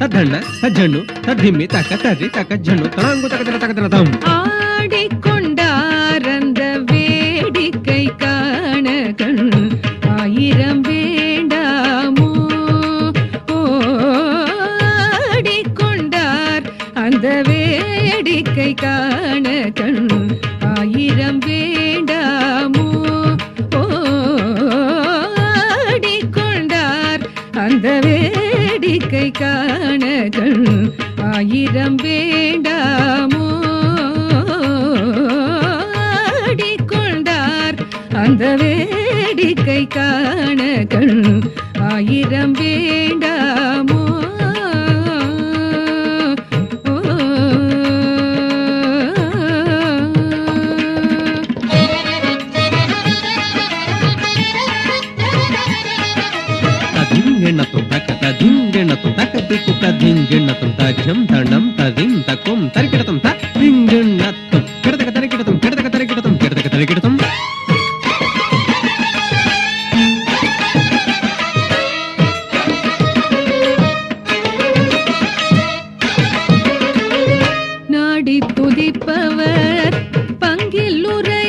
தத்தண்ண தஜ்ஜண்ணு தத்திம்மி தக்க தரி தக்க ஜண்ணு தடாங்கு தக்க தர தக்க தர தம் ஆடிக்கொண்டார் அந்த வேடிக்கை காண கண் ஆயிரம் வேண்டாமோ ஓ, ஆடிக்கொண்டார் அந்த வேடிக்கை காண கண் ஆயிரம் வேண்டாமோ ஓ, ஆடிக்கொண்டார் அந்த வேடிக்கை காண கண் ஆயிரம் வேண்டாமோ ஆடிக்கொண்டார் அந்த வேடிக்கை காண கண் ஆயிரம் வேண்டாமோ ததிங்கெண்ணத்தும் தக்க ததிங்கெண்ணத்தும் தக்க திக்கு ததிங்கெண்ணத்தும் தஜம் தண்டம் ததிம் தக்கும் தரிக்கிடத்தும் ததிங்கெண்ணத்தும் கிடத்தக்க தரிக்கிடத்தும் கிடத்தக்க தரிக்கிடத்தும் கிடத்தக்க தரிக்கிடத்தும் நாடி துதிப்பவர் பங்கில்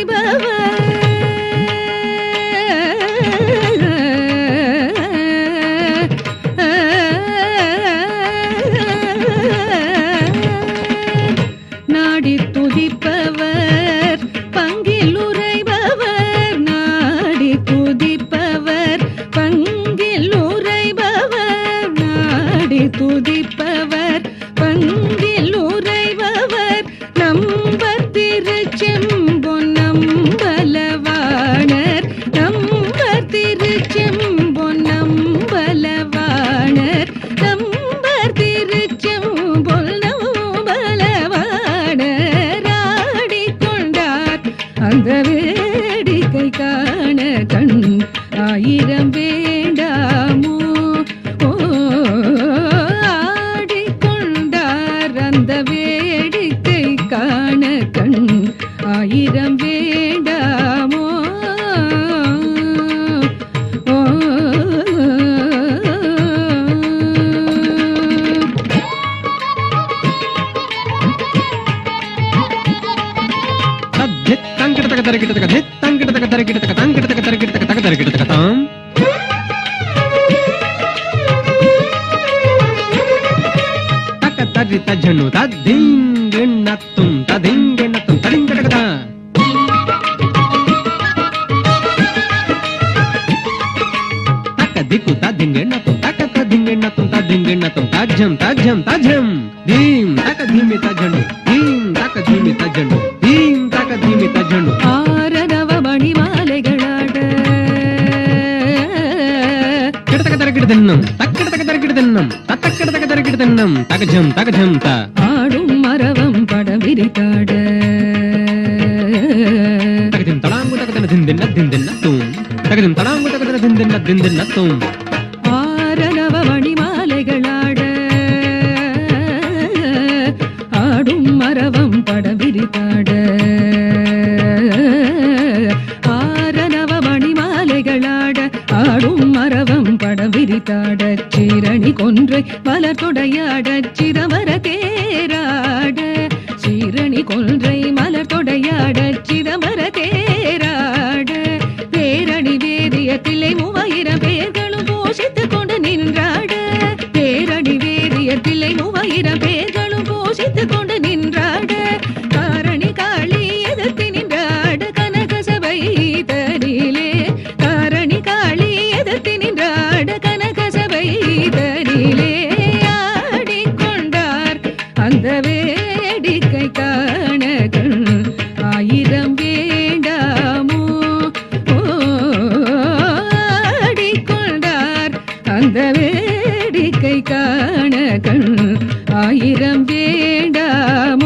உரைபவர் நாடி துதிப்பவர் பங்கில் உரைபவர் நாடி துதிப்பவர் பங்கில் உரைபவர் நாடி துதிப்பவர் பங்கில் உரைபவர் நம்பர் திருச்செம்பொன் நம்பலவாணர் நம்பர் திருச்செம்பொன் நம்பலவாணர் நம்பர் திருச்செம்பொன் நம்பலவாணர் ஆடிக்கொண்டார் அந்த வேடிக்கை காண கண் ஆயிரம் வேண்டாமோ ஓ, ஆடிக்கொண்டார் அந்த வேடிக்கை காண கண் ஆயிரம் வேண்டாமோ ஓ, தத்தித் தங்கிடத்தக்க தரிக்கிடத்தக்க தித் தங்கிடத்தக்க தரிக்கிடத்தக்க தங்கிடத்தக்க தரிக்கிடத்தக்க தக்க தரிக்கிடத்தக்க தாம் தக்க தரி தஜ்ஜண்ணு ததிங்கெண்ணத்தும் ததிங்கெண்ணத்தும் தடிங்கடகதா தக்க திக்கு ததிங்கெண்ணத்தும் தக்க ததிங்கெண்ணத்தும் ததிங்கெண்ணத்தும் தஜ்ஜம் தஜ்ஜம் தஜ்ஜம் தீம் தக்க தீமி தஜ்ஜண்ணு தீம் தக்க தீமி தஜ்ஜண்ணு தீம் தக்க தீமி தஜ்ஜண்ணு ஆரரவ மணிமாலைகளாட கிடத்தக்க தரக்கிட தின்னம் தக்கிடத்தக்க தரக்கிட தின்னம் தத்தக்கிடத்தக்க தரக்கிட தின்னம் தகஜம் தகஜம் த ஆடும் மரவம் படவிரித்தாட தகஜம் தடாங்கு தகதன திந்தின்ன திந்தின்ன தூம் தகஜம் தடாங்கு தகதன திந்தின்ன திந்தின்ன தூம் ஆரரவ மணிமாலைகளாட ஆடும் மரவம் படவிரித்தாட ஆரரவ மணிமாலைகளாட ஆடும் மரவம் படவிரித்தாட சீரணி கொன்றை மலர் தொடையாட சிரவர தேராட சீரணி கொன்றை மலர் தொடையாட சிதம்பர தேராட பேரணி வேதிய தில்லை மூவாயிரம் பேர்களும் போஷித்துக் கொண்டு நின்றாட பேரணி வேதிய தில்லை மூவாயிரம் பேர்களும் போஷித்துக் கொண்டு நின்றாட காரணி காளி எதிர்த்து நின்றாட கனக சபை தரிலே காரணி காளி எதிர்த்து நின்றாட கனக சபை தரிலே ஆடிக்கொண்டார் அந்த வேடிக்கை காண கண் ஆயிரம் வேண்டாமோ ஓ, ஆடிக்கொண்டார் அந்த வேடிக்கை காண கண் ஆயிரம் வேண்டாமோ